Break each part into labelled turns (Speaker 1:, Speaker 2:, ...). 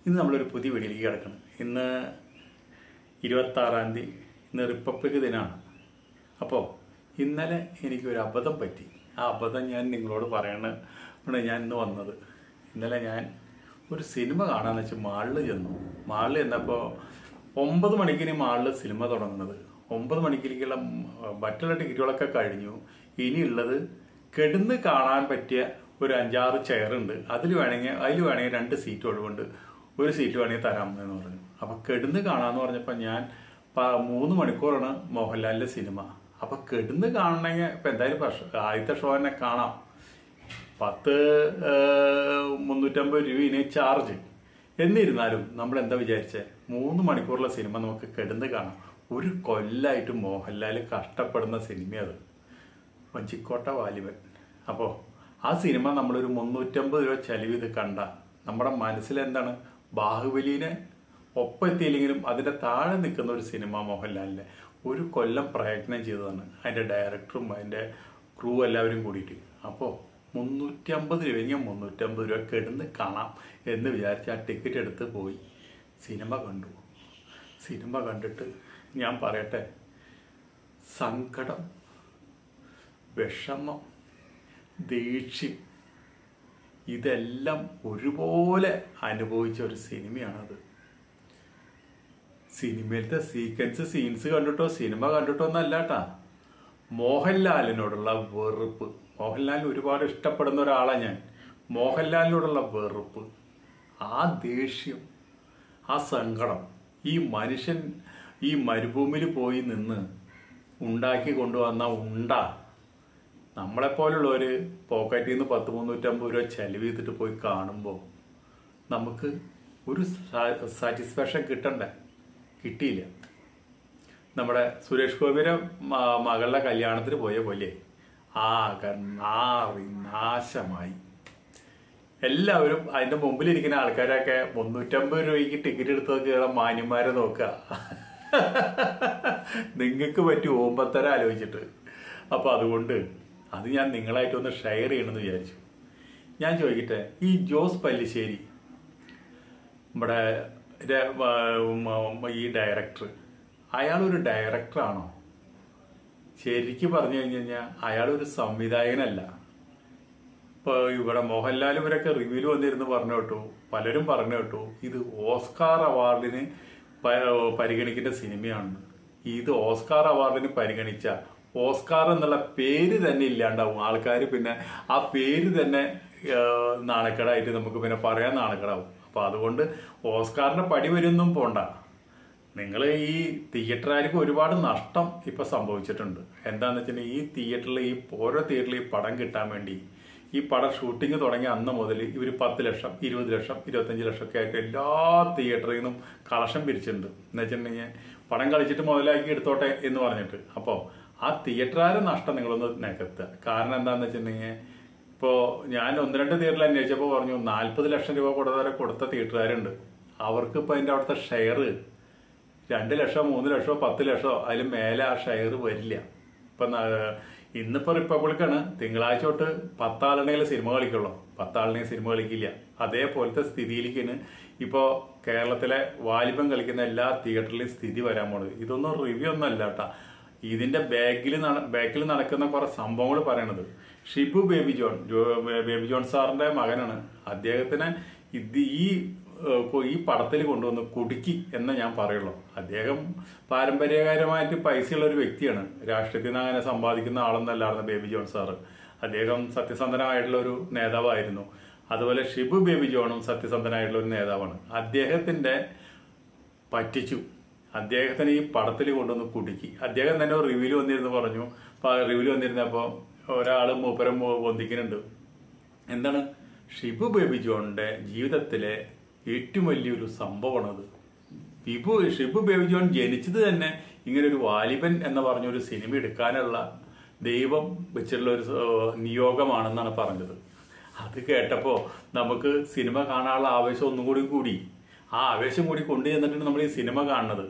Speaker 1: ഇന്ന് നമ്മളൊരു പുതിയ വീഡിയോയിലേക്ക് കിടക്കണം ഇന്ന് ഇരുപത്താറാം തീയതി ഇന്ന് റിപ്പബ്ലിക് ദിനമാണ് അപ്പോൾ ഇന്നലെ എനിക്കൊരു അബദ്ധം പറ്റി ആ അബദ്ധം ഞാൻ നിങ്ങളോട് പറയണ ഞാൻ ഇന്ന് വന്നത് ഇന്നലെ ഞാൻ ഒരു സിനിമ കാണാന്ന് വെച്ച് മാളിൽ ചെന്നു മാളിൽ ചെന്നപ്പോൾ ഒമ്പത് മണിക്കിന് മാളിൽ സിനിമ തുടങ്ങുന്നത് ഒമ്പത് മണിക്കിലേക്കുള്ള മറ്റുള്ള ടിക്കറ്റുകളൊക്കെ കഴിഞ്ഞു ഇനിയുള്ളത് കിടന്ന് കാണാൻ പറ്റിയ ഒരു അഞ്ചാറ് ചെയറുണ്ട് അതിൽ വേണമെങ്കിൽ അതിൽ വേണമെങ്കിൽ രണ്ട് സീറ്റ് ഒഴിവുണ്ട് ഒരു സീറ്റ് വേണമെങ്കിൽ തരാം എന്ന് പറഞ്ഞു അപ്പം കിടന്ന് കാണാന്ന് പറഞ്ഞപ്പോൾ ഞാൻ പ- മൂന്ന് മണിക്കൂറാണ് മോഹൻലാലിന്റെ സിനിമ അപ്പൊ കിടന്ന് കാണണമെങ്കിൽ ഇപ്പൊ എന്തായാലും പക്ഷ- ആദ്യത്തെ ഷോ തന്നെ കാണാം പത്ത് ഏഹ്, മുന്നൂറ്റമ്പത് രൂപയിന് ചാർജ് എന്നിരുന്നാലും നമ്മൾ എന്താ വിചാരിച്ചേ മൂന്ന് മണിക്കൂറുള്ള സിനിമ നമുക്ക് കിടന്ന് കാണാം ഒരു കൊല്ലായിട്ട് മോഹൻലാൽ കഷ്ടപ്പെടുന്ന സിനിമ അത് വഞ്ചിക്കോട്ട വാലിബൻ അപ്പോൾ ആ സിനിമ നമ്മളൊരു മുന്നൂറ്റമ്പത് രൂപ ചെലവ് ഇത് കണ്ട നമ്മുടെ മനസ്സിൽ എന്താണ് ബാഹുബലിനെ ഒപ്പം എത്തിയില്ലെങ്കിലും അതിന്റെ താഴെ നിൽക്കുന്ന ഒരു സിനിമ മോഹൻലാലിന്റെ ഒരു കൊല്ലം പ്രയത്നം ചെയ്തതാണ് അതിന്റെ ഡയറക്ടറും അതിന്റെ ക്രൂ എല്ലാവരും കൂടിയിട്ട് അപ്പോൾ മുന്നൂറ്റമ്പത് രൂപയെങ്കിൽ മുന്നൂറ്റമ്പത് രൂപ കിടന്ന് കാണാം എന്ന് വിചാരിച്ച് ആ ടിക്കറ്റ് എടുത്ത് പോയി സിനിമ കണ്ടു സിനിമ കണ്ടിട്ട് ഞാൻ പറയട്ടെ സങ്കടം വിഷമം ദേഷ്യം ഇതെല്ലാം ഒരുപോലെ അനുഭവിച്ച ഒരു സിനിമയാണത് സിനിമയിലത്തെ സീക്വൻസ് സീൻസ് കണ്ടിട്ടോ സിനിമ കണ്ടിട്ടോ ഒന്നല്ല കേട്ടാ മോഹൻലാലിനോടുള്ള വെറുപ്പ് മോഹൻലാൽ ഒരുപാട് ഇഷ്ടപ്പെടുന്ന ഒരാളാണ് ഞാൻ മോഹൻലാലിനോടുള്ള വെറുപ്പ് ആ ദേഷ്യം ആ സങ്കടം ഈ മനുഷ്യൻ ഈ മരുഭൂമിയിൽ പോയി നിന്ന് ഉണ്ടാക്കി കൊണ്ടുവന്ന ഉണ്ട നമ്മളെപ്പോലുള്ളവർ പോക്കറ്റിൽ നിന്ന് പത്ത് മുന്നൂറ്റമ്പത് രൂപ ചെലവ് ചെയ്തിട്ട് പോയി കാണുമ്പോൾ നമുക്ക് ഒരു സാറ്റിസ്ഫാക്ഷൻ കിട്ടണ്ടേ കിട്ടിയില്ല നമ്മുടെ സുരേഷ് ഗോപിയുടെ മ- മകളുടെ കല്യാണത്തിന് പോയ പോലെ ആകെ നാറി നാശമായി എല്ലാവരും അതിന്റെ മുമ്പിലിരിക്കുന്ന ആൾക്കാരൊക്കെ മുന്നൂറ്റമ്പത് രൂപയ്ക്ക് ടിക്കറ്റ് എടുത്ത് നോക്കിയുള്ള മാന്യന്മാരെ നോക്കുക നിങ്ങൾക്ക് പറ്റി ഓമ്പത്തര ആലോചിച്ചിട്ട് അപ്പൊ അതുകൊണ്ട് അത് ഞാൻ നിങ്ങളായിട്ടൊന്ന് ഷെയർ ചെയ്യണമെന്ന് വിചാരിച്ചു ഞാൻ ചോദിക്കട്ടെ ഈ ജോസ് പല്ലിശ്ശേരി നമ്മുടെ ര- മ- മ- ഈ ഡയറക്ടർ അയാളൊരു ഡയറക്ടറാണോ ശരിക്കും പറഞ്ഞു കഴിഞ്ഞു കഴിഞ്ഞാൽ അയാളൊരു സംവിധായകനല്ല ഇപ്പൊ ഇവിടെ മോഹൻലാൽ ഇവരൊക്കെ റിവ്യൂല് വന്നിരുന്ന് പറഞ്ഞു കേട്ടു പലരും പറഞ്ഞു കേട്ടു ഇത് ഓസ്കാർ അവാർഡിന് പ- പരിഗണിക്കേണ്ട സിനിമയാണെന്ന് ഇത് ഓസ്കാർ അവാർഡിന് പരിഗണിച്ച ഓസ്കാർ എന്നുള്ള പേര് തന്നെ ഇല്ലാണ്ടാവും ആൾക്കാർ പിന്നെ ആ പേര് തന്നെ ഏഹ്, നാണക്കേടായിട്ട് നമുക്ക് പിന്നെ പറയാൻ നാണക്കേടാവും അപ്പൊ അതുകൊണ്ട് ഓസ്കാറിന്റെ പടി വരുന്നും പോണ്ട നിങ്ങൾ ഈ തിയേറ്ററുകാർക്ക് ഒരുപാട് നഷ്ടം ഇപ്പൊ സംഭവിച്ചിട്ടുണ്ട് എന്താന്ന് വെച്ചിട്ടുണ്ടെങ്കിൽ ഈ തിയേറ്ററിൽ ഈ ഓരോ തിയേറ്ററിൽ ഈ പടം കിട്ടാൻ വേണ്ടി ഈ പടം ഷൂട്ടിംഗ് തുടങ്ങിയ അന്ന് മുതൽ ഇവർ പത്ത് ലക്ഷം ഇരുപത് ലക്ഷം ഇരുപത്തഞ്ച് ലക്ഷം ഒക്കെ ആയിട്ട് എല്ലാ തിയേറ്ററിൽ നിന്നും കളക്ഷൻ പിരിച്ചിട്ടുണ്ട് എന്ന് വെച്ചിട്ടുണ്ടെങ്കിൽ പടം കളിച്ചിട്ട് മുതലാക്കി എടുത്തോട്ടെ എന്ന് പറഞ്ഞിട്ട് അപ്പോൾ ആ തിയേറ്ററുകാരെ നഷ്ടം നിങ്ങളൊന്ന് നികത്തുക കാരണം എന്താണെന്ന് വെച്ചിട്ടുണ്ടെങ്കിൽ ഇപ്പോൾ ഞാൻ ഒന്ന് രണ്ട് തിയേറ്ററിൽ അന്വേഷിച്ചപ്പോൾ പറഞ്ഞു നാൽപ്പത് ലക്ഷം രൂപ കൊടുത്തവരെ കൊടുത്ത തിയേറ്ററുകാരുണ്ട് അവർക്ക് ഇപ്പോൾ അതിൻ്റെ അവിടുത്തെ ഷെയർ രണ്ട് ലക്ഷം മൂന്ന് ലക്ഷമോ പത്ത് ലക്ഷമോ അതിൽ മേലെ ആ ഷെയർ വരില്ല ഇപ്പൊ ന- ഇന്നിപ്പോ റിപ്പബ്ലിക്കാണ് തിങ്കളാഴ്ച തൊട്ട് പത്താളിനെങ്കിലും സിനിമ കളിക്കുള്ളൂ പത്താളിനെ സിനിമ കളിക്കില്ല അതേപോലത്തെ സ്ഥിതിയിലേക്കാണ് ഇപ്പോ കേരളത്തിലെ വാലിബം കളിക്കുന്ന എല്ലാ തിയേറ്ററിലും സ്ഥിതി വരാൻ പോണത് ഇതൊന്നും റിവ്യൂ ഒന്നും അല്ല കേട്ടാ ഇതിന്റെ ബാക്കിൽ ബാക്കിൽ നടക്കുന്ന കുറെ സംഭവങ്ങൾ പറയണത് ഷിബു ബേബി ജോൺ ജോ- ബേബി ജോൺ സാറിന്റെ മകനാണ് അദ്ദേഹത്തിന് ഇത് ഈ ഏഹ് കൊ- ഈ പടത്തിൽ കൊണ്ടുവന്ന് കുടുക്കി എന്ന് ഞാൻ പറയുള്ളൂ അദ്ദേഹം പാരമ്പര്യകരമായിട്ട് പൈസയുള്ള ഒരു വ്യക്തിയാണ് രാഷ്ട്രീയത്തിൽ നിന്ന് അങ്ങനെ സമ്പാദിക്കുന്ന ആളൊന്നല്ലായിരുന്നു ബേബി ജോൺ സാറ് അദ്ദേഹം സത്യസന്ധനായിട്ടുള്ള ഒരു നേതാവായിരുന്നു അതുപോലെ ഷിബു ബേബി ജോണും സത്യസന്ധനായിട്ടുള്ള ഒരു നേതാവാണ് അദ്ദേഹത്തിന്റെ പറ്റിച്ചു അദ്ദേഹത്തിന് ഈ പടത്തിൽ കൊണ്ടുവന്ന് കുടുക്കി അദ്ദേഹം തന്നെ ഒരു റിവ്യൂല് വന്നിരുന്നു പറഞ്ഞു റിവ്യൂല് വന്നിരുന്നപ്പോ ഒരാള് മൂപ്പരം പൊന്തിക്കുന്നുണ്ട് എന്താണ് ഷിബു ബേബി ജോണിന്റെ ജീവിതത്തിലെ ഏറ്റവും വലിയൊരു സംഭവമാണത് ഷിബു ഷിബു ബേബി ജോൺ ജനിച്ചത് തന്നെ ഇങ്ങനെ ഒരു വാലിബൻ എന്ന് പറഞ്ഞ ഒരു സിനിമ എടുക്കാനുള്ള ദൈവം വെച്ചിട്ടുള്ള ഒരു സ- നിയോഗമാണെന്നാണ് പറഞ്ഞത് അത് കേട്ടപ്പോ നമുക്ക് സിനിമ കാണാനുള്ള ആവേശം ഒന്നും കൂടി കൂടി ആ ആവേശം കൂടി കൊണ്ടു ചെന്നിട്ടാണ് നമ്മൾ ഈ സിനിമ കാണുന്നത്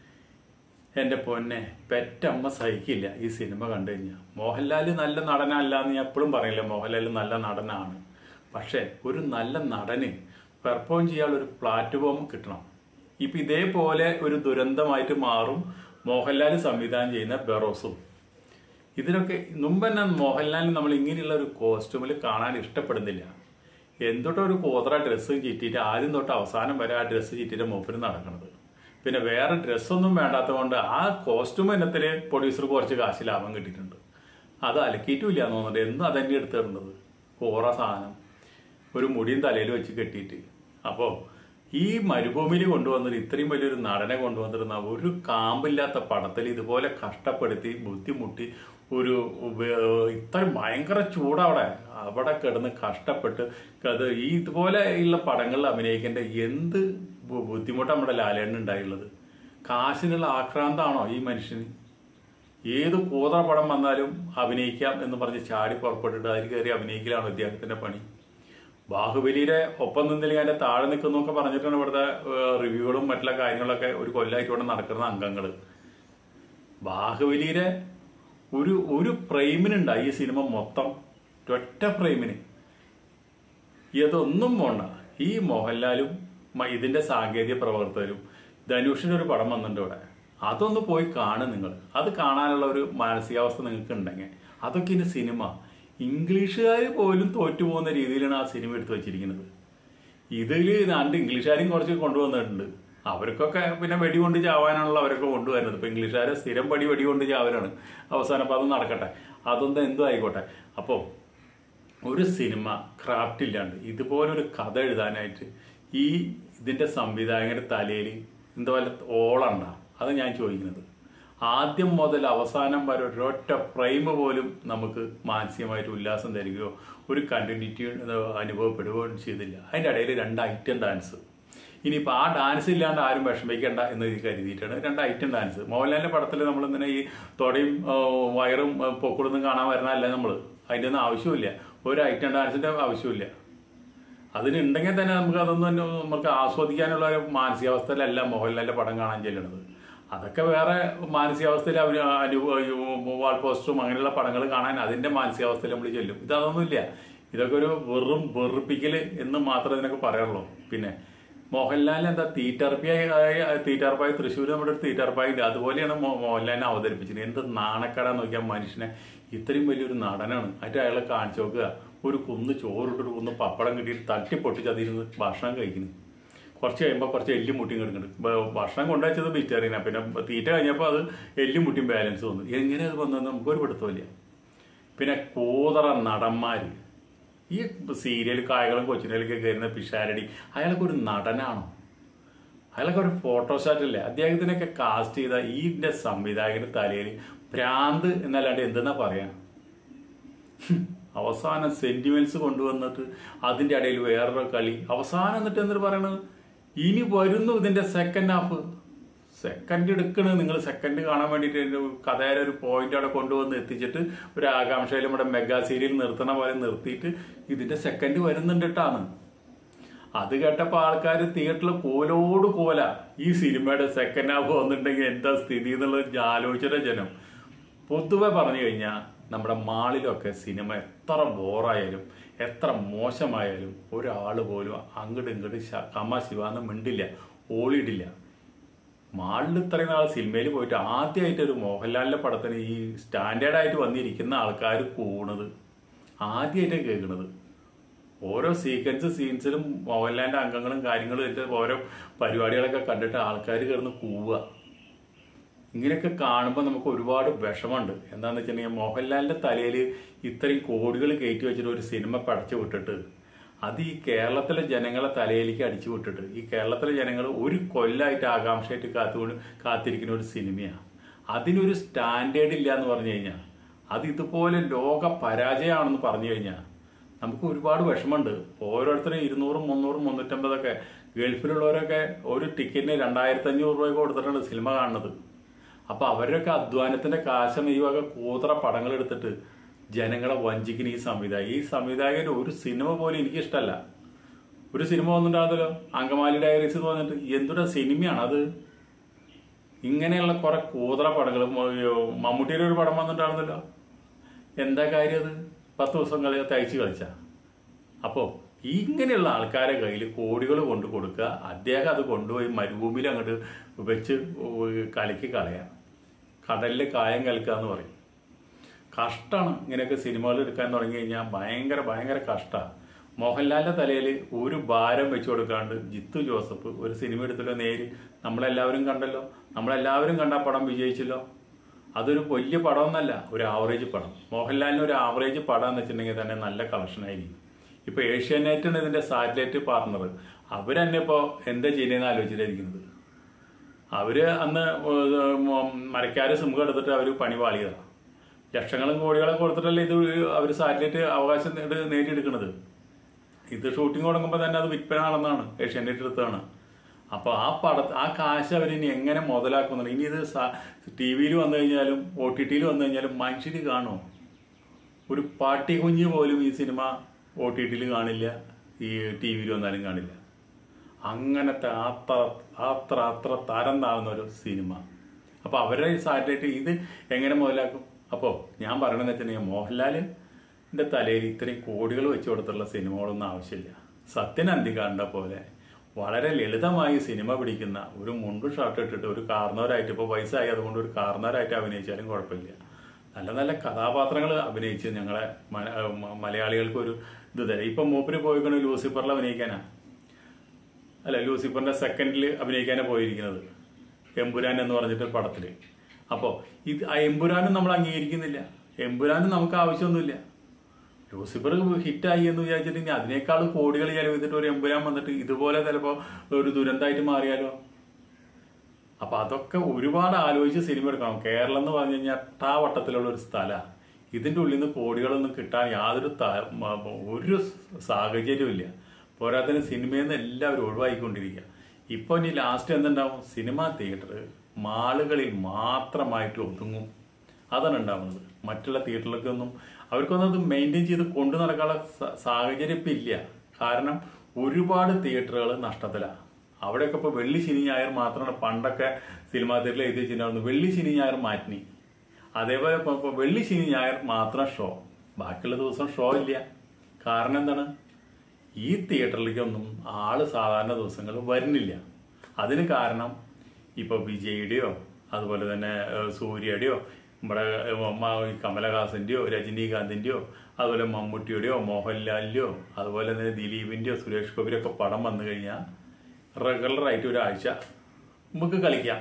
Speaker 1: എന്റെ പൊന്നെ പെറ്റമ്മ സഹിക്കില്ല ഈ സിനിമ കണ്ടു കഴിഞ്ഞാൽ മോഹൻലാൽ നല്ല നടനല്ല എന്ന് ഞാൻ എപ്പോഴും പറയില്ല മോഹൻലാൽ നല്ല നടനാണ് പക്ഷെ ഒരു നല്ല നടന് പെർഫോം ചെയ്യാനുള്ള ഒരു പ്ലാറ്റ്ഫോം കിട്ടണം ഇപ്പം ഇതേപോലെ ഒരു ദുരന്തമായിട്ട് മാറും മോഹൻലാൽ സംവിധാനം ചെയ്യുന്ന ബെറോസും ഇതിനൊക്കെ മുമ്പ് തന്നെ മോഹൻലാലിന് നമ്മൾ ഇങ്ങനെയുള്ള ഒരു കോസ്റ്റ്യൂമിൽ കാണാൻ ഇഷ്ടപ്പെടുന്നില്ല എന്തൊട്ടോ ഒരു കോതറ ഡ്രസ്സ് ചീറ്റിയിട്ട് ആദ്യം തൊട്ട് അവസാനം വരെ ആ ഡ്രസ്സ് ചീറ്റിയിട്ട് മൂപ്പര് നടക്കുന്നത് പിന്നെ വേറെ ഡ്രസ്സൊന്നും വേണ്ടാത്തത് കൊണ്ട് ആ കോസ്റ്റ്യൂം ഇനത്തിൽ പ്രൊഡ്യൂസർ കുറച്ച് കാശ് ലാഭം കിട്ടിയിട്ടുണ്ട് അത് അലക്കിയിട്ടുമില്ല എന്ന് തോന്നുന്നുണ്ട് എന്നും അതന്നെ എടുത്തിടുന്നത് കോറ സാധനം ഒരു മുടിയും തലയിൽ വെച്ച് കെട്ടിയിട്ട് അപ്പോൾ ഈ മരുഭൂമിയിൽ കൊണ്ടുവന്നിട്ട് ഇത്രയും വലിയൊരു നടനെ കൊണ്ടുവന്നിരുന്ന ഒരു കാമ്പില്ലാത്ത പടത്തിൽ ഇതുപോലെ കഷ്ടപ്പെടുത്തി ബുദ്ധിമുട്ടി ഒരു ഉപ- ഇത്രയും ഭയങ്കര ചൂടവിടെ അവിടെ കിടന്ന് കഷ്ടപ്പെട്ട് അത് ഈ ഇതുപോലെ ഉള്ള പടങ്ങളിൽ അഭിനയിക്കേണ്ട എന്ത് ബു- ബുദ്ധിമുട്ട് നമ്മുടെ ലാലേണ്ണ ഉണ്ടായുള്ളത് കാശിനുള്ള ആക്രാന്താണോ ഈ മനുഷ്യന് ഏത് കൂതറ പടം വന്നാലും അഭിനയിക്കാം എന്ന് പറഞ്ഞ് ചാടി പുറപ്പെട്ടിട്ട് അതിൽ കയറി അഭിനയിക്കലാണ് ഇദ്ദേഹത്തിന്റെ പണി ബാഹുബലിയുടെ ഒപ്പം നിന്നില്ലെങ്കിൽ അതിന്റെ താഴെ നിൽക്കുന്നൊക്കെ പറഞ്ഞിട്ടാണ് ഇവിടുത്തെ റിവ്യൂകളും മറ്റുള്ള കാര്യങ്ങളൊക്കെ ഒരു കൊല്ലമായിട്ട് ഇവിടെ നടക്കുന്ന അംഗങ്ങൾ ബാഹുബലിയുടെ ഒരു ഒരു ഫ്രെയിമിനുണ്ടായി ഈ സിനിമ മൊത്തം ഒറ്റ ഫ്രെയിമിന് ഇതൊന്നും പോണ്ട ഈ മോഹൻലാലും മ- ഇതിന്റെ സാങ്കേതിക പ്രവർത്തകരും ധനുഷിന്റെ ഒരു പടം വന്നിട്ടുണ്ട് ഇവിടെ അതൊന്ന് പോയി കാണും നിങ്ങൾ അത് കാണാനുള്ള ഒരു മാനസികാവസ്ഥ നിങ്ങൾക്ക് ഉണ്ടെങ്കിൽ അതൊക്കെ ഇനി സിനിമ ഇംഗ്ലീഷുകാർ പോലും തോറ്റു പോകുന്ന രീതിയിലാണ് ആ സിനിമ എടുത്തു വെച്ചിരിക്കുന്നത് ഇതിൽ രണ്ട് ഇംഗ്ലീഷുകാരും കുറച്ച് കൊണ്ടുവന്നിട്ടുണ്ട് അവർക്കൊക്കെ പിന്നെ വെടികൊണ്ട് ചാവാനാണല്ലോ അവരൊക്കെ കൊണ്ടുവരുന്നത് ഇപ്പൊ ഇംഗ്ലീഷുകാരെ സ്ഥിരം പടി വെടികൊണ്ട് ചാവലാണ് അവസാനം അപ്പൊ അത് നടക്കട്ടെ അതൊന്നും എന്തും ആയിക്കോട്ടെ അപ്പോൾ ഒരു സിനിമ ക്രാഫ്റ്റ് ഇല്ലാണ്ട് ഇതുപോലൊരു കഥ എഴുതാനായിട്ട് ഈ ഇതിന്റെ സംവിധായകന്റെ തലയിൽ എന്താ പോലെ ഓളണ്ട അത് ഞാൻ ചോദിക്കുന്നത് ആദ്യം മുതൽ അവസാനം വരെ ഒരൊറ്റ ഫ്രെയിം പോലും നമുക്ക് മാനസികമായിട്ട് ഉല്ലാസം തരികയോ ഒരു കണ്ടിന്യൂറ്റി അനുഭവപ്പെടുകയോ ചെയ്തില്ല അതിൻ്റെ ഇടയിൽ രണ്ട് ഐറ്റം ഡാൻസ് ഇനിയിപ്പോൾ ആ ഡാൻസ് ഇല്ലാണ്ട് ആരും വിഷമിക്കേണ്ട എന്ന് കരുതിയിട്ടാണ് രണ്ട് ഐറ്റം ഡാൻസ് മോഹൻലാലിന്റെ പടത്തിൽ നമ്മൾ ഇങ്ങനെ ഈ തൊടയും ആ, വയറും ആ, പൊക്കിളൊന്നും കാണാൻ വരണല്ല നമ്മൾ അതിൻ്റെ ഒന്നും ആവശ്യമില്ല ഒരു ഐറ്റം ഡാൻസിന്റെ ആവശ്യമില്ല അതിനുണ്ടെങ്കിൽ തന്നെ നമുക്ക് അതൊന്നും തന്നെ നമുക്ക് ആസ്വദിക്കാനുള്ള ഒരു മാനസികാവസ്ഥയിലല്ല മോഹൻലാലിന്റെ പടം കാണാൻ ചെല്ലുന്നത് അതൊക്കെ വേറെ മാനസികാവസ്ഥയിൽ അവർ വാൾ പോസ്റ്ററും അങ്ങനെയുള്ള പടങ്ങൾ കാണാൻ അതിന്റെ മാനസികാവസ്ഥയിൽ നമ്മൾ ചെല്ലും ഇതൊന്നുമില്ല ഇതൊക്കെ ഒരു വെറും വെറുപ്പിക്കൽ എന്ന് മാത്രമേ ഇതിനൊക്കെ പറയാറുള്ളൂ പിന്നെ മോഹൻലാലിന് എന്താ തീറ്റർപ്പിയായി തീറ്റർപ്പായി തൃശ്ശൂർ നമ്മുടെ ഒരു തീറ്റർപ്പായി ഉണ്ട് അതുപോലെയാണ് മോ- മോഹൻലാലിനെ അവതരിപ്പിച്ചത് എന്ത് നാണക്കട നോക്കിയാൽ മനുഷ്യനെ ഇത്രയും വലിയൊരു നടനാണ് അതിന്റെ അയാളെ കാണിച്ചു നോക്കുക ഒരു കുന്ന് ചോറിട്ട് ഒരു കുന്ന് പപ്പടം കിട്ടിയിട്ട് തട്ടി പൊട്ടിച്ച് അതിരുന്ന് ഭക്ഷണം കഴിക്കുന്നു കുറച്ച് കഴിയുമ്പോൾ കുറച്ച് എല്ലും മുട്ടിയും കിടക്കുന്നുണ്ട് ബ- ഭക്ഷണം കൊണ്ടുവച്ചത് വെജിറ്റേറിയനാ പിന്നെ തീറ്റ കഴിഞ്ഞപ്പോൾ അത് എല്ലും മുട്ടിയും ബാലൻസ് വന്നു എങ്ങനെ അത് വന്നതെന്ന് നമുക്കൊരു പിടുത്തമില്ല പിന്നെ കൂതറ നടന്മാര് ഈ സീരിയൽ കായകളും കൊച്ചിനൊക്കെ കയറുന്ന പിഷാരടി അയാളൊക്കെ ഒരു നടനാണോ അയാളൊക്കെ ഒരു ഫോട്ടോഷാറ്റ് അല്ലേ അദ്ദേഹത്തിനൊക്കെ കാസ്റ്റ് ചെയ്ത ഈന്റെ സംവിധായകന്റെ തലയിൽ ഭ്രാന്ത് എന്നല്ലാണ്ട് എന്തെന്നാ പറയാ ഹും, അവസാനം സെന്റിമെന്റ്സ് കൊണ്ടുവന്നിട്ട് അതിന്റെ ഇടയിൽ വേറൊരു കളി അവസാനം എന്നിട്ട് എന്നിട്ട് പറയണത് ഇനി വരുന്നു ഇതിന്റെ സെക്കൻഡ് ഹാഫ് സെക്കൻഡ് എടുക്കണ് നിങ്ങൾ സെക്കൻഡ് കാണാൻ വേണ്ടിയിട്ട് ഒരു കഥയുടെ ഒരു പോയിന്റ് അവിടെ കൊണ്ടുവന്ന് എത്തിച്ചിട്ട് ഒരു ആകാംക്ഷയിൽ നമ്മുടെ മെഗാ സീരിയൽ നിർത്തണ പോലെ നിർത്തിയിട്ട് ഇതിന്റെ സെക്കൻഡ് വരുന്നുണ്ട് ട്ടാണ് അത് കേട്ടപ്പോ ആൾക്കാർ തിയേറ്ററിൽ കോലോട് കോല ഈ സിനിമയുടെ സെക്കൻഡ് ഹാഫ് വന്നിട്ടുണ്ടെങ്കിൽ എന്താ സ്ഥിതി എന്നുള്ളത് ആലോചിച്ചിട്ട് ജനം പൊതുവെ പറഞ്ഞു കഴിഞ്ഞാൽ നമ്മുടെ മാളിലൊക്കെ സിനിമ എത്ര ബോറായാലും എത്ര മോശമായാലും ഒരാൾ പോലും അങ്ങോട്ട് ഇങ്ങോട്ട് ശ- കമ ശിവാന്ന് മിണ്ടില്ല ഓളിയിടില്ല മാളിൽ ഇത്രയും നാൾ സിനിമയിൽ പോയിട്ട് ആദ്യമായിട്ട് ഒരു മോഹൻലാലിന്റെ പടത്തിന് ഈ സ്റ്റാൻഡേർഡ് ആയിട്ട് വന്നിരിക്കുന്ന ആൾക്കാർ കൂണത് ആദ്യമായിട്ട് കേൾക്കണത് ഓരോ സീക്വൻസ് സീൻസിലും മോഹൻലാലിന്റെ അംഗങ്ങളും കാര്യങ്ങളും വെച്ച് ഓരോ പരിപാടികളൊക്കെ കണ്ടിട്ട് ആൾക്കാർ കിടന്ന് കൂവുക ഇങ്ങനെയൊക്കെ കാണുമ്പോൾ നമുക്ക് ഒരുപാട് വിഷമമുണ്ട് എന്താണെന്ന് വെച്ചിട്ടുണ്ടെങ്കിൽ മോഹൻലാലിന്റെ തലയിൽ ഇത്രയും കോടികൾ കയറ്റി വെച്ചിട്ട് ഒരു സിനിമ പടച്ചു വിട്ടിട്ട് അത് ഈ കേരളത്തിലെ ജനങ്ങളെ തലയിലേക്ക് അടിച്ചു വിട്ടിട്ട് ഈ കേരളത്തിലെ ജനങ്ങൾ ഒരു കൊല്ലമായിട്ട് ആകാംക്ഷയായിട്ട് കാത്തുകൊണ്ട് കാത്തിരിക്കുന്ന ഒരു സിനിമയാണ് അതിനൊരു സ്റ്റാൻഡേർഡ് ഇല്ല എന്ന് പറഞ്ഞു കഴിഞ്ഞാൽ അത് ഇതുപോലെ ലോക പരാജയമാണെന്ന് പറഞ്ഞു കഴിഞ്ഞാൽ നമുക്ക് ഒരുപാട് വിഷമമുണ്ട് ഓരോരുത്തരും ഇരുന്നൂറും മുന്നൂറും മുന്നൂറ്റമ്പതൊക്കെ ഗൾഫിലുള്ളവരൊക്കെ ഒരു ടിക്കറ്റിന് രണ്ടായിരത്തി അഞ്ഞൂറ് രൂപ കൊടുത്തിട്ടാണ് സിനിമ കാണുന്നത് അപ്പൊ അവരുടെയൊക്കെ അധ്വാനത്തിന്റെ കാശം ഈ വക കൂതറ പടങ്ങൾ എടുത്തിട്ട് ജനങ്ങളെ വഞ്ചിക്കുന്ന ഈ സംവിധായകൻ ഈ സംവിധായകന്റെ ഒരു സിനിമ പോലും എനിക്ക് ഇഷ്ടമല്ല ഒരു സിനിമ വന്നിട്ടുണ്ടാകുമല്ലോ അങ്കമാലി ഡയറീസ് എന്ന് പറഞ്ഞിട്ട് എന്തൊരു സിനിമയാണ് അത് ഇങ്ങനെയുള്ള കുറെ കൂതറ പടങ്ങൾ മമ്മൂട്ടിയുടെ ഒരു പടം വന്നിട്ടാണെന്നല്ലോ എന്താ കാര്യം അത് പത്ത് ദിവസം കളി തയ്ച്ച് കളിച്ച അപ്പോൾ ഇങ്ങനെയുള്ള ആൾക്കാരെ കയ്യിൽ കോടികൾ കൊണ്ട് കൊടുക്കുക അദ്ദേഹം അത് കൊണ്ടുപോയി മരുഭൂമിയിൽ അങ്ങോട്ട് വെച്ച് കലക്കി കളയാം കടലിൽ കായം കലക്കുക എന്ന് പറയും കഷ്ടമാണ് ഇങ്ങനെയൊക്കെ സിനിമകൾ എടുക്കാൻ തുടങ്ങി കഴിഞ്ഞാൽ ഭയങ്കര ഭയങ്കര കഷ്ടമാണ് മോഹൻലാലിന്റെ തലയിൽ ഒരു ഭാരം വെച്ചു കൊടുക്കാണ്ട് ജിത്തു ജോസഫ് ഒരു സിനിമ എടുത്തല്ലോ നേര് നമ്മളെല്ലാവരും കണ്ടല്ലോ നമ്മളെല്ലാവരും കണ്ട ആ പടം വിജയിച്ചല്ലോ അതൊരു വലിയ പടമൊന്നല്ല ഒരു ആവറേജ് പടം മോഹൻലാലിന് ഒരു ആവറേജ് പടം എന്ന് വെച്ചിട്ടുണ്ടെങ്കിൽ തന്നെ നല്ല കളക്ഷൻ ആയിരിക്കും ഇപ്പൊ ഏഷ്യാനെറ്റാണ് ഇതിന്റെ സാറ്റലൈറ്റ് പാർട്ണർ അവരെന്നെ ഇപ്പോൾ എന്താ ചെയ്യുന്നതെന്ന് ആലോചിച്ചിട്ടായിരിക്കുന്നത് അവര് അന്ന് മരക്കാര് സിം എടുത്തിട്ട് അവര് പണി പാളിയതാണ് ലക്ഷങ്ങളും കോടികളും കൊടുത്തിട്ടല്ലേ ഇത് അവർ സാറ്റലൈറ്റ് അവകാശം നേടി- നേടിയെടുക്കുന്നത് ഇത് ഷൂട്ടിംഗ് തുടങ്ങുമ്പോൾ തന്നെ അത് വിൽപ്പന നടന്നാണ് ഏഷ്യാനെറ്റ് എടുത്താണ് അപ്പോൾ ആ പട ആ കാശ് അവരിനി എങ്ങനെ മുതലാക്കുന്നുണ്ട് ഇനി ഇത് ടി വിയിൽ വന്നു കഴിഞ്ഞാലും ഒ ടി ടിയിൽ വന്നു കഴിഞ്ഞാലും മനുഷ്യർ കാണുമോ ഒരു പാട്ടി കുഞ്ഞ് പോലും ഈ സിനിമ ഒ ടി ടിയിൽ കാണില്ല ഈ ടി വിയിൽ വന്നാലും കാണില്ല അങ്ങനത്തെ അത്ര അത്ര അത്ര തരം താഴ്ന്ന ഒരു സിനിമ അപ്പോൾ അവരുടെ ഈ സാറ്റലൈറ്റ് ഇത് എങ്ങനെ മുതലാക്കും അപ്പോൾ ഞാൻ പറയണമെന്ന് വെച്ചിട്ടുണ്ടെങ്കിൽ മോഹൻലാലിൻ്റെ തലയിൽ ഇത്രയും കോടികൾ വെച്ച് കൊടുത്തുള്ള സിനിമകളൊന്നും ആവശ്യമില്ല സത്യൻ അന്തികാണ്ട പോലെ വളരെ ലളിതമായി സിനിമ പിടിക്കുന്ന ഒരു മുണ്ടും ഷർട്ട് ഇട്ടിട്ട് ഒരു കാർന്നവരായിട്ട് ഇപ്പോൾ വയസ്സായി അതുകൊണ്ട് ഒരു കാർന്നവരായിട്ട് അഭിനയിച്ചാലും കുഴപ്പമില്ല നല്ല നല്ല കഥാപാത്രങ്ങൾ അഭിനയിച്ച് ഞങ്ങളെ മ- മ- മലയാളികൾക്ക് ഒരു ഇത് തരാം ഇപ്പം മൂപ്പര് പോയിക്കൊണ്ട് ലൂസിഫറിൽ അഭിനയിക്കാനാ അല്ല ലൂസിഫറിന്റെ സെക്കൻഡിൽ അഭിനയിക്കാനാണ് പോയിരിക്കുന്നത് എമ്പുരാൻ എന്ന് പറഞ്ഞിട്ട് പടത്തിൽ അപ്പോൾ ഇത് ആ എമ്പുരാനും നമ്മൾ അംഗീകരിക്കുന്നില്ല എമ്പുരാനും നമുക്ക് ആവശ്യമൊന്നുമില്ല ലൂസിഫർ ഹിറ്റായി എന്ന് വിചാരിച്ചിട്ട് ഇനി അതിനേക്കാൾ കോടികൾ ചെലവ് ചെയ്തിട്ട് ഒരു എമ്പുരാൻ വന്നിട്ട് ഇതുപോലെ ചിലപ്പോൾ ഒരു ദുരന്തമായിട്ട് മാറിയാലോ അപ്പൊ അതൊക്കെ ഒരുപാട് ആലോചിച്ച് സിനിമ എടുക്കണം കേരളം എന്ന് പറഞ്ഞു കഴിഞ്ഞാൽ ടാവട്ടത്തിലുള്ള ഒരു സ്ഥലമാണ് ഇതിന്റെ ഉള്ളിൽ നിന്ന് കോടികളൊന്നും കിട്ടാൻ യാതൊരു ത- മ- ഒരു സാഹചര്യവും ഇല്ല പോരാത്തതിന് സിനിമയിൽ നിന്ന് എല്ലാവരും ഒഴിവാക്കിക്കൊണ്ടിരിക്കുക ഇപ്പൊ ഇനി ലാസ്റ്റ് എന്തുണ്ടാവും സിനിമാ തിയേറ്റർ മാളുകളിൽ മാത്രമായിട്ട് ഒതുങ്ങും അതാണ് ഉണ്ടാവുന്നത് മറ്റുള്ള തിയേറ്ററിലേക്കൊന്നും അവർക്കൊന്നും അത് മെയിൻറ്റെയിൻ ചെയ്ത് കൊണ്ടു നടക്കാനുള്ള സ- സാഹചര്യം ഇപ്പം ഇല്ല കാരണം ഒരുപാട് തിയേറ്ററുകൾ നഷ്ടത്തിലാണ് അവിടെയൊക്കെ ഇപ്പോൾ വെള്ളി ശനി ഞായർ മാത്രമാണ് പണ്ടൊക്കെ സിനിമാ തിയേറ്ററിൽ എഴുതി വെച്ചിട്ടുണ്ടായിരുന്നു വെള്ളി ശനി ഞായർ മാറ്റിനി അതേപോലെ ഇപ്പോൾ ഇപ്പോൾ വെള്ളി ശനി ഞായർ മാത്രം ഷോ ബാക്കിയുള്ള ദിവസം ഷോ ഇല്ല കാരണം എന്താണ് ഈ തിയേറ്ററിലേക്കൊന്നും ആള് സാധാരണ ദിവസങ്ങൾ വരുന്നില്ല അതിന് കാരണം ഇപ്പോൾ വിജയുടെയോ അതുപോലെ തന്നെ ഏഹ്, സൂര്യയുടെയോ നമ്മുടെ ഏഹ്, മ- ഈ കമലഹാസന്റെയോ രജനീകാന്തിന്റെയോ അതുപോലെ മമ്മൂട്ടിയുടെയോ മോഹൻലാലിന്റെയോ അതുപോലെ തന്നെ ദിലീപിന്റെയോ സുരേഷ് ഗോപിയുടെ ഒക്കെ പടം വന്നു കഴിഞ്ഞാൽ റെഗുലർ ആയിട്ട് ഒരാഴ്ച നമുക്ക് കളിക്കാം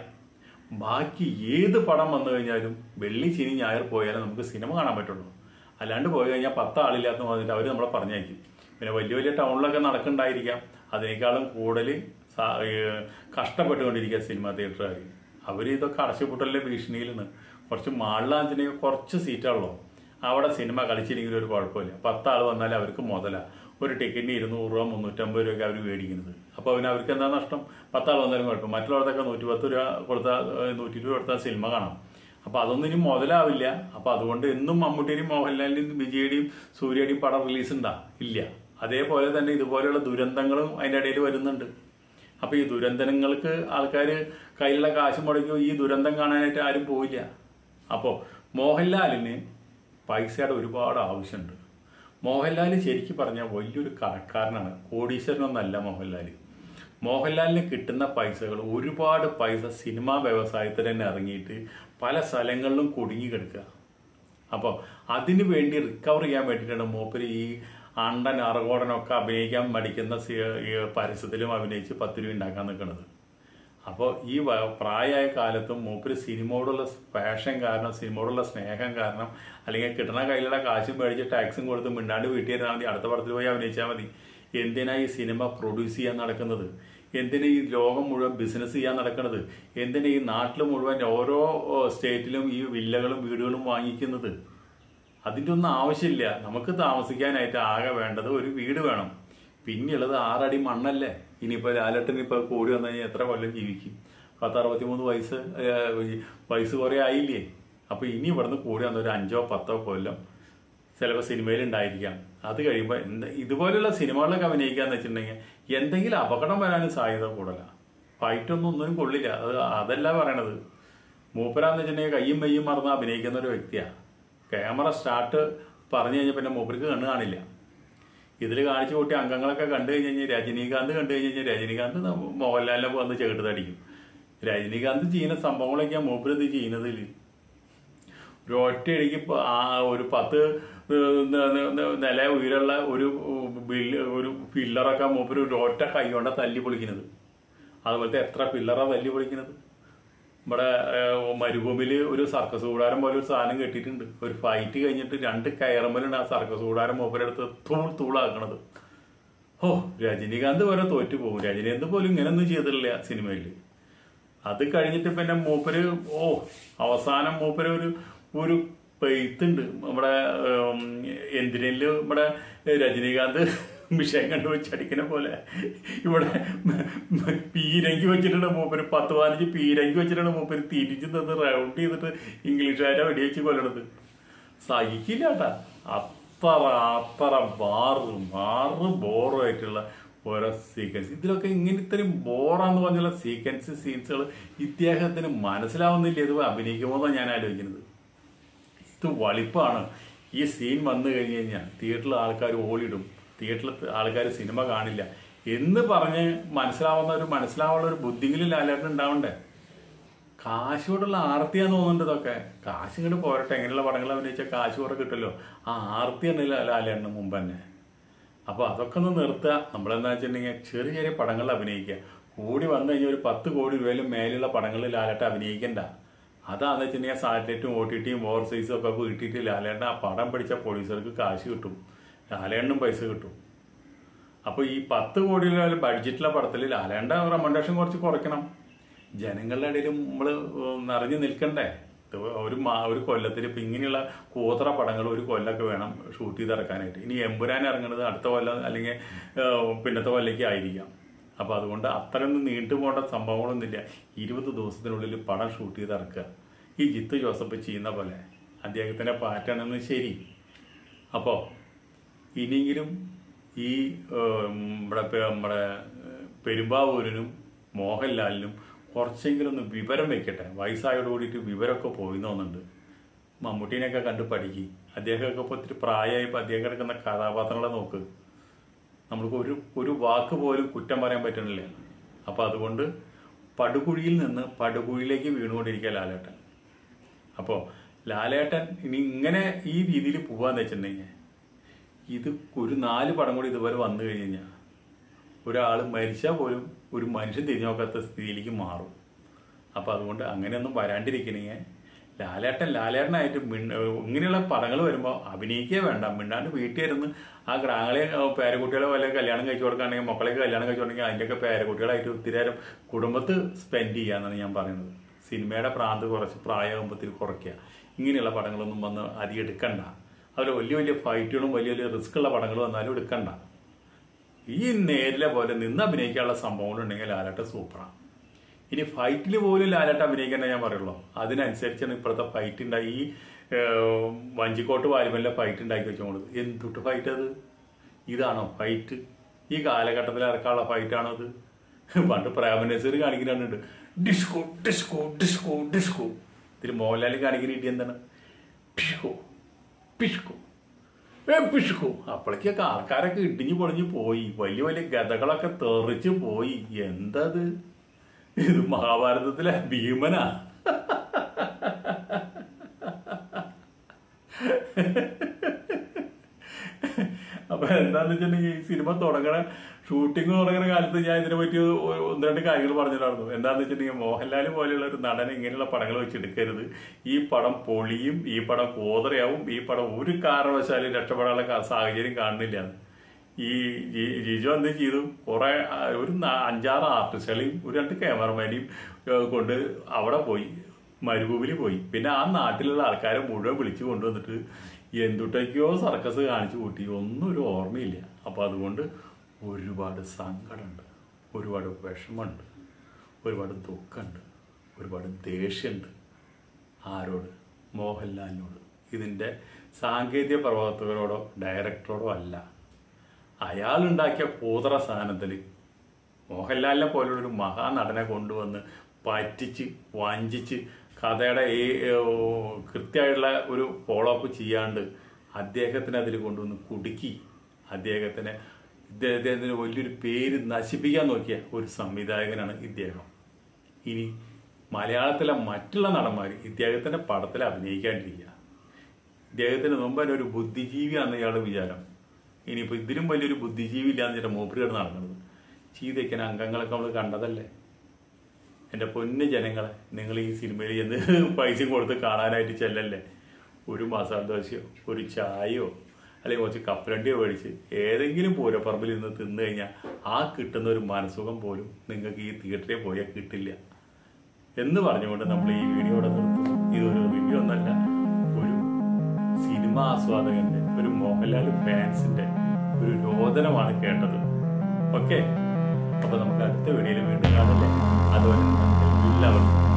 Speaker 1: ബാക്കി ഏത് പടം വന്നു കഴിഞ്ഞാലും വെള്ളി ശനി ഞായർ പോയാലും നമുക്ക് സിനിമ കാണാൻ പറ്റുള്ളൂ അല്ലാണ്ട് പോയി കഴിഞ്ഞാൽ പത്ത് ആളില്ലാത്ത പറഞ്ഞിട്ട് അവർ നമ്മളെ പറഞ്ഞയക്കും പിന്നെ വലിയ വലിയ ടൗണിലൊക്കെ നടക്കുന്നുണ്ടായിരിക്കാം അതിനേക്കാളും കൂടുതൽ സാ- ഏഹ് കഷ്ടപ്പെട്ടുകൊണ്ടിരിക്കുക സിനിമാ തിയേറ്ററുകാർ അവർ ഇതൊക്കെ അടച്ചുപൂട്ടലിന്റെ ഭീഷണിയിലാണ് കുറച്ച് മാളിലാഞ്ചിനെങ്കിൽ കുറച്ച് സീറ്റുള്ളൂ അവിടെ സിനിമ കളിച്ചില്ലെങ്കിൽ ഒരു കുഴപ്പമില്ല പത്താൾ വന്നാൽ അവർക്ക് മുതല ഒരു ടിക്കറ്റിന് ഇരുന്നൂറ് രൂപ മുന്നൂറ്റമ്പത് രൂപയൊക്കെ അവർ മേടിക്കുന്നത് അപ്പോൾ അവന് അവർക്ക് എന്താ നഷ്ടം പത്താൾ വന്നാലും കുഴപ്പം മറ്റുള്ളവർക്കൊക്കെ നൂറ്റി പത്ത് രൂപ കൊടുത്താൽ നൂറ്റി രൂപ കൊടുത്താൽ സിനിമ കാണാം അപ്പൊ അതൊന്നും ഇനി മുതലാവില്ല അപ്പൊ അതുകൊണ്ട് എന്നും മമ്മൂട്ടിയുടെയും മോഹൻലാലിന്റെയും വിജയുടെയും സൂര്യയുടെയും പടം റിലീസ് ഉണ്ടാ ഇല്ല അതേപോലെ തന്നെ ഇതുപോലെയുള്ള ദുരന്തങ്ങളും അതിന്റെ ഇടയിൽ വരുന്നുണ്ട് അപ്പൊ ഈ ദുരന്തങ്ങൾക്ക് ആൾക്കാർ കയ്യിലുള്ള കാശ് മുടക്കി ഈ ദുരന്തം കാണാനായിട്ട് ആരും പോയില്ല അപ്പോൾ മോഹൻലാലിന് പൈസയുടെ ഒരുപാട് ആവശ്യമുണ്ട് മോഹൻലാൽ ശരിക്കും പറഞ്ഞാൽ വലിയൊരു കടക്കാരനാണ് കോടീശ്വരനൊന്നല്ല മോഹൻലാൽ മോഹൻലാലിന് കിട്ടുന്ന പൈസകൾ ഒരുപാട് പൈസ സിനിമാ വ്യവസായത്തിൽ തന്നെ ഇറങ്ങിയിട്ട് പല സ്ഥലങ്ങളിലും കുടുങ്ങി കിടക്കുക അപ്പോൾ അതിനു വേണ്ടി റിക്കവർ ചെയ്യാൻ വേണ്ടിയിട്ടാണ് മൂപ്പര് ഈ അണ്ടൻ അറകോടനൊക്കെ അഭിനയിക്കാൻ മടിക്കുന്ന സി- ഈ പരസ്യത്തിലും അഭിനയിച്ച് പത്ത് രൂപ ഉണ്ടാക്കാൻ നിൽക്കുന്നത് അപ്പോൾ ഈ വ- പ്രായമായ കാലത്തും മൂപ്പര് സിനിമയോടുള്ള പാഷൻ കാരണം സിനിമയോടുള്ള സ്നേഹം കാരണം അല്ലെങ്കിൽ കിട്ടുന്ന കയ്യിലുള്ള കാശും മേടിച്ച് ടാക്സും കൊടുത്ത് മിണ്ടാണ്ട് വീട്ടിൽ ഇരുന്നാൽ മതി അടുത്ത പടത്തിൽ പോയി അഭിനയിച്ചാൽ മതി എന്തിനാ ഈ സിനിമ പ്രൊഡ്യൂസ് ചെയ്യാൻ നടക്കുന്നത് എന്തിനാ ഈ ലോകം മുഴുവൻ ബിസിനസ് ചെയ്യാൻ നടക്കുന്നത് എന്തിനാ ഈ നാട്ടിൽ മുഴുവൻ ഓരോ ഓ, സ്റ്റേറ്റിലും ഈ വില്ലകളും വീടുകളും വാങ്ങിക്കുന്നത് അതിൻ്റെ ഒന്നും ആവശ്യമില്ല നമുക്ക് താമസിക്കാനായിട്ട് ആകെ വേണ്ടത് ഒരു വീട് വേണം പിന്നെയുള്ളത് ആറടി മണ്ണല്ലേ ഇനിയിപ്പോൾ ലാലട്ടൻ ഇപ്പോൾ കൂടി വന്നു കഴിഞ്ഞാൽ എത്ര കൊല്ലം ജീവിക്കും പത്ത് അറുപത്തിമൂന്ന് വയസ്സ് ഏഹ്, ഈ വയസ്സ് കുറേ ആയില്ലേ അപ്പോൾ ഇനി ഇവിടുന്ന് കൂടി വന്ന ഒരു അഞ്ചോ പത്തോ കൊല്ലം ചിലപ്പോൾ സിനിമയിൽ ഉണ്ടായിരിക്കാം അത് കഴിയുമ്പോൾ എന്താ ഇതുപോലുള്ള സിനിമകളിലൊക്കെ അഭിനയിക്കാന്ന് വെച്ചിട്ടുണ്ടെങ്കിൽ എന്തെങ്കിലും അപകടം വരാനും സാധ്യത കൂടുതലാണ് ഫൈറ്റൊന്നും ഒന്നിനും കൊള്ളില്ല അത് അതല്ല പറയണത് മൂപ്പരാന്ന് വെച്ചിട്ടുണ്ടെങ്കിൽ കയ്യും മെയ്യും മറന്ന് അഭിനയിക്കുന്ന ഒരു വ്യക്തിയാണ് ക്യാമറ സ്റ്റാർട്ട് പറഞ്ഞു കഴിഞ്ഞാൽ പിന്നെ മൂപ്പർക്ക് കണ്ണ് കാണില്ല ഇതിൽ കാണിച്ചു കൂട്ടിയ അംഗങ്ങളൊക്കെ കണ്ടു കഴിഞ്ഞ് കഴിഞ്ഞാൽ രജനീകാന്ത് കണ്ടു കഴിഞ്ഞ് കഴിഞ്ഞാൽ രജനീകാന്ത് നമ്മ- മോഹൻലാലിനെ വന്ന് ചെകിട്ട് തടിക്കും രജനീകാന്ത് ചെയ്യുന്ന സംഭവങ്ങളൊക്കെയാണ് മൂപ്പര് ഇത് ചെയ്യുന്നതിൽ ഒരു ഒറ്റയടിക്ക് ഇപ്പൊ ആ ഒരു പത്ത് ന- ന- ന- നില ഉയരമുള്ള ഒരു ബില്ല് ഒരു പില്ലറൊക്കെ മൂപ്പര് ഒരു ഒറ്റ കൈ കൊണ്ട തല്ലി പൊളിക്കുന്നത് അതുപോലത്തെ എത്ര പില്ലറാ തല്ലി പൊളിക്കുന്നത് ഇവിടെ ഏഹ്, മരുഭൂമിയിൽ ഒരു സർക്കസ് കൂടാരം പോലെ ഒരു സാധനം കെട്ടിയിട്ടുണ്ട് ഒരു ഫൈറ്റ് കഴിഞ്ഞിട്ട് രണ്ട് കയറമ്പലുണ്ട് ആ സർക്കസ് കൂടാരം മൂപ്പരെടുത്ത് തൂൾ തൂളാക്കണത് ഓ രജനീകാന്ത് വരെ തോറ്റു പോകും രജനീകാന്ത് പോലും ഇങ്ങനെയൊന്നും ചെയ്തിട്ടില്ല സിനിമയിൽ അത് കഴിഞ്ഞിട്ട് പിന്നെ മൂപ്പര് ഓ അവസാനം മൂപ്പര് ഒരു ഒരു പെയ്ത്തുണ്ട് നമ്മുടെ ഉം, എന്തിനേല് നമ്മുടെ രജനീകാന്ത് വിഷയം കണ്ടു വെച്ചടിക്കുന്ന പോലെ ഇവിടെ പീരങ്കി വെച്ചിട്ടുണ്ട് മൂപ്പര് പത്ത് പതിനഞ്ച് പീരങ്കി വെച്ചിട്ടാണ് മൂപ്പര് തിരിച്ചു നിന്ന് റൗണ്ട് ചെയ്തിട്ട് ഇംഗ്ലീഷുകാരെ വെടിവെച്ച് കൊല്ലണത് സഹിക്കില്ല കേട്ടാ അത്ര അത്ര ബാറ് ബാറ് ബോറുമായിട്ടുള്ള ഓരോ സീക്വൻസ് ഇതിലൊക്കെ ഇങ്ങനെ ഇത്രയും ബോറാന്ന് പറഞ്ഞുള്ള സീക്വൻസ് സീൻസുകൾ ഇദ്ദേഹത്തിന് മനസ്സിലാവുന്നില്ല ഇത് അഭിനയിക്കുമോ എന്നാണ് ഞാൻ ആലോചിക്കുന്നത് ഇത് വളിപ്പാണ് ഈ സീൻ വന്നു കഴിഞ്ഞ് കഴിഞ്ഞാൽ തിയേറ്ററിൽ ആൾക്കാർ ഓടിടും തിയേറ്ററിൽ ആൾക്കാർ സിനിമ കാണില്ല എന്ന് പറഞ്ഞ് മനസ്സിലാവുന്ന ഒരു മനസ്സിലാവുന്ന ഒരു ബുദ്ധിങ്കിലും ലാലേട്ടൻ ഉണ്ടാവണ്ടേ കാശോടുള്ള ആർത്തിയാന്ന് തോന്നുന്നുണ്ട് ഇതൊക്കെ കാശ് ഇങ്ങോട്ട് പോരട്ടെ എങ്ങനെയുള്ള പടങ്ങൾ അഭിനയിച്ചാൽ കാശ് കുറെ കിട്ടുമല്ലോ ആ ആർത്തിയാണ് ലാലേട്ടന് മുമ്പ് തന്നെ അപ്പോൾ അതൊക്കെ ഒന്ന് നിർത്തുക നമ്മളെന്താ വെച്ചിട്ടുണ്ടെങ്കിൽ ചെറിയ ചെറിയ പടങ്ങളിൽ അഭിനയിക്കുക കൂടി വന്നു കഴിഞ്ഞാൽ ഒരു പത്ത് കോടി രൂപയിലും മേലുള്ള പടങ്ങളിൽ ലാലേട്ടൻ അഭിനയിക്കണ്ട അതാന്ന് വെച്ചിട്ടുണ്ടെങ്കിൽ സാറ്റലൈറ്റും ഒ ടി ടിയും ഓവർസൈസും ഒക്കെ കിട്ടിയിട്ട് ലാലേട്ടൻ ആ പടം പഠിച്ച പോലീസുകാർക്ക് കാശ് കിട്ടും ലാലേട്ടനും പൈസ കിട്ടും അപ്പോൾ ഈ പത്ത് കോടി രൂപ ബഡ്ജറ്റിലെ പടത്തിൽ ലാലേണ്ട റെക്കമെൻഡേഷൻ കുറച്ച് കുറയ്ക്കണം ജനങ്ങളുടെ ഇടയിൽ നമ്മൾ നിറഞ്ഞു നിൽക്കണ്ടേ ഇത് ഒരു മാ ഒരു കൊല്ലത്തിൽ ഇപ്പം ഇങ്ങനെയുള്ള കൂതറ പടങ്ങൾ ഒരു കൊല്ലമൊക്കെ വേണം ഷൂട്ട് ചെയ്ത് ഇറക്കാനായിട്ട് ഇനി എമ്പുരാൻ ഇറങ്ങുന്നത് അടുത്ത കൊല്ലം അല്ലെങ്കിൽ ഏഹ്, പിന്നത്തെ കൊല്ലയ്ക്ക് ആയിരിക്കാം അപ്പോൾ അതുകൊണ്ട് അത്രയൊന്നും നീണ്ടു പോകേണ്ട സംഭവങ്ങളൊന്നുമില്ല ഇരുപത് ദിവസത്തിനുള്ളിൽ പടം ഷൂട്ട് ചെയ്ത് ഇറക്കുക ഈ ജിത്ത് ജോസഫ് ചെയ്യുന്ന പോലെ അദ്ദേഹത്തിൻ്റെ പാറ്റാണെന്ന് ശരി അപ്പോൾ ഇനിയെങ്കിലും ഈ ഏഹ്, നമ്മുടെ പെ- നമ്മുടെ ഏഹ്, പെരുമ്പാവൂരിനും മോഹൻലാലിനും കുറച്ചെങ്കിലും ഒന്ന് വിവരം വെക്കട്ടെ വയസ്സായോട് കൂടിയിട്ട് വിവരമൊക്കെ പോയി തോന്നുന്നുണ്ട് മമ്മൂട്ടീനെയൊക്കെ കണ്ട് പഠിക്കും അദ്ദേഹമൊക്കെ ഇപ്പോൾ ഒത്തിരി പ്രായമായപ്പോൾ അദ്ദേഹം കിടക്കുന്ന കഥാപാത്രങ്ങളെ നോക്ക് നമ്മൾക്ക് ഒരു ഒരു വാക്ക് പോലും കുറ്റം പറയാൻ പറ്റണില്ല അപ്പോൾ അതുകൊണ്ട് പടുകുഴിയിൽ നിന്ന് പടുകുഴിയിലേക്ക് വീണുകൊണ്ടിരിക്കുക ലാലേട്ടൻ അപ്പോൾ ലാലേട്ടൻ ഇനി ഇങ്ങനെ ഈ രീതിയിൽ പോവാന്ന് വെച്ചിട്ടുണ്ടെങ്കിൽ ഇത് ഒരു നാല് പടം കൂടി ഇതുപോലെ വന്നു കഴിഞ്ഞ് കഴിഞ്ഞാൽ ഒരാൾ മരിച്ചാൽ പോലും ഒരു മനുഷ്യൻ തിരിഞ്ഞു നോക്കാത്ത സ്ഥിതിയിലേക്ക് മാറും അപ്പോൾ അതുകൊണ്ട് അങ്ങനെയൊന്നും വരാണ്ടിരിക്കണെങ്കിൽ ലാലേട്ടൻ ലാലേട്ടനായിട്ട് മിണ്ട ഇങ്ങനെയുള്ള പടങ്ങൾ വരുമ്പോൾ അഭിനയിക്കേ വേണ്ട മിണ്ടാണ്ട് വീട്ടിൽ ഇരുന്ന് ആ ഗ്രാങ്ങളെ പേരക്കുട്ടികളെ വല്ല കല്യാണം കഴിച്ചു കൊടുക്കുകയാണെങ്കിൽ മക്കളെ കല്യാണം കഴിച്ചു കൊടുക്കുകയാണെങ്കിൽ അതിൻ്റെയൊക്കെ പേരക്കുട്ടികളായിട്ട് ഒത്തിരി നേരം കുടുംബത്ത് സ്പെൻഡ് ചെയ്യാന്നാണ് ഞാൻ പറയുന്നത് സിനിമയുടെ പ്രാന്ത് കുറച്ച് പ്രായമാകുമ്പോഴത്തിൽ കുറയ്ക്കുക ഇങ്ങനെയുള്ള പടങ്ങളൊന്നും വന്ന് അധികം എടുക്കണ്ട അതുപോലെ വലിയ വലിയ ഫൈറ്റുകളും വലിയ വലിയ റിസ്ക് ഉള്ള പടങ്ങൾ വന്നാലും എടുക്കണ്ട ഈ നേരിലെ പോലെ നിന്ന് അഭിനയിക്കാനുള്ള സംഭവങ്ങളുണ്ടെങ്കിൽ ലാലേട്ട സൂപ്പറാണ് ഇനി ഫൈറ്റിൽ പോലും ലാലേട്ട അഭിനയിക്കണ്ട ഞാൻ പറയുള്ളൂ അതിനനുസരിച്ചാണ് ഇപ്പോഴത്തെ ഫൈറ്റ് ഉണ്ടായി ഈ ഏഹ്, വഞ്ചിക്കോട്ട് വാലിമലിലെ ഫൈറ്റ് ഉണ്ടാക്കി വെച്ചോളൂ എന്തുട്ട് ഫൈറ്റ് അത് ഇതാണോ ഫൈറ്റ് ഈ കാലഘട്ടത്തിൽ ഇറക്കാനുള്ള ഫൈറ്റാണോ അത് പണ്ട് പ്രേമനസീർ കാണിക്കുന്നുണ്ട് ഡിസ്കോ ഡിസ്കോ ഡിസ്കോ ഡിസ്കോ ഇതിൽ മോഹൻലാൽ കാണിക്കുന്ന ഇടി എന്താണ് പിഷ്കോ പിഷ്കോ ഏ പിഷ്കു അപ്പോഴേക്കൊക്കെ ആൾക്കാരൊക്കെ ഇടിഞ്ഞു പൊളിഞ്ഞു പോയി വലിയ വലിയ ഗതകളൊക്കെ തെറിച്ച് പോയി എന്തത് ഇത് മഹാഭാരതത്തിലെ ഭീമനാ അപ്പൊ എന്താന്ന് വെച്ചിട്ടുണ്ടെങ്കിൽ ഈ സിനിമ തുടങ്ങണ ഷൂട്ടിംഗ് തുടങ്ങുന്ന കാലത്ത് ഞാൻ ഇതിനെ പറ്റി ഒരു- ഒന്ന് രണ്ട് കാര്യങ്ങൾ പറഞ്ഞിട്ടുണ്ടായിരുന്നു എന്താന്ന് വെച്ചിട്ടുണ്ടെങ്കിൽ മോഹൻലാൽ പോലെയുള്ള ഒരു നടൻ ഇങ്ങനെയുള്ള പടങ്ങൾ വെച്ചെടുക്കരുത് ഈ പടം പൊളിയും ഈ പടം കോതറയാവും ഈ പടം ഒരു കാരണവശാലും രക്ഷപ്പെടാനുള്ള ക- സാഹചര്യം കാണുന്നില്ല ഈ ജി- ജിജു എന്ത് ചെയ്തു കുറെ ആ, ഒരു നാ- അഞ്ചാറ് ആർട്ടിസ്റ്റുകളെയും ഒരു രണ്ട് ക്യാമറമാനെയും ഏഹ്, കൊണ്ട് അവിടെ പോയി മരുഭൂമിയിൽ പോയി പിന്നെ ആ നാട്ടിലുള്ള ആൾക്കാരെ മുഴുവൻ വിളിച്ചു കൊണ്ടുവന്നിട്ട് എന്തുട്ടൊക്കെയോ സർക്കസ് കാണിച്ചു കൂട്ടി ഒന്നും ഒരു ഓർമ്മയില്ല അപ്പോൾ അതുകൊണ്ട് ഒരുപാട് സങ്കടമുണ്ട് ഒരുപാട് വിഷമമുണ്ട് ഒരുപാട് ദുഃഖമുണ്ട് ഒരുപാട് ദേഷ്യമുണ്ട് ആരോട് മോഹൻലാലിനോട് ഇതിൻ്റെ സാങ്കേതിക പ്രവർത്തകരോടോ ഡയറക്ടറോടോ അല്ല അയാളുണ്ടാക്കിയ കൂതറ സാധനത്തിൽ മോഹൻലാലിനെ പോലുള്ള ഒരു മഹാനടനെ കൊണ്ടുവന്ന് പറ്റിച്ച് വഞ്ചിച്ച് കഥയുടെ ഈ ഏർ, കൃത്യമായിട്ടുള്ള ഒരു ഫോളോ അപ്പ് ചെയ്യാണ്ട് അദ്ദേഹത്തിന് അതിൽ കൊണ്ടുവന്ന് കുടുക്കി അദ്ദേഹത്തിന് ഇദ്ദേഹത്തിന് വലിയൊരു പേര് നശിപ്പിക്കാൻ നോക്കിയ ഒരു സംവിധായകനാണ് ഇദ്ദേഹം ഇനി മലയാളത്തിലെ മറ്റുള്ള നടന്മാർ ഇദ്ദേഹത്തിന്റെ പടത്തിൽ അഭിനയിക്കാണ്ടിരിക്കുക ഇദ്ദേഹത്തിന് മുമ്പ് തന്നെ ഒരു ബുദ്ധിജീവിയാണെന്ന് ഇയാളുടെ വിചാരം ഇനിയിപ്പോൾ ഇതിലും വലിയൊരു ബുദ്ധിജീവി ഇല്ലാന്ന് വെച്ചിട്ട് മൂപ്പരിയാണ് നടക്കുന്നത് ചെയ്തേക്കാൻ അംഗങ്ങളൊക്കെ നമ്മൾ കണ്ടതല്ലേ എൻ്റെ പൊന്ന് ജനങ്ങളെ നിങ്ങൾ ഈ സിനിമയിൽ ചെന്ന് പൈസ കൊടുത്ത് കാണാനായിട്ട് ചെല്ലല്ലേ ഒരു മസാല ദോശയോ ഒരു ചായയോ അല്ലെങ്കിൽ കുറച്ച് കപ്പലണ്ടിയോ മേടിച്ച് ഏതെങ്കിലും പൂരപ്പറമ്പിൽ നിന്ന് തിന്നു കഴിഞ്ഞാൽ ആ കിട്ടുന്ന ഒരു മനസുഖം പോലും നിങ്ങൾക്ക് ഈ തിയേറ്ററിൽ പോയാൽ കിട്ടില്ല എന്ന് പറഞ്ഞുകൊണ്ട് നമ്മൾ ഈ വീഡിയോ ഇവിടെ നിർത്തുന്നു ഇതൊരു റിവ്യൂ ഒന്നല്ല ഒരു സിനിമ ആസ്വാദകന്റെ ഒരു മോഹൻലാൽ ഫാൻസിന്റെ ഒരു രോദനമാണ് കേട്ടത് ഓക്കെ അപ്പൊ നമുക്ക് അടുത്ത വീഡിയോയിൽ വീണ്ടും കാണല്ലേ അതുപോലെ എല്ലാവർക്കും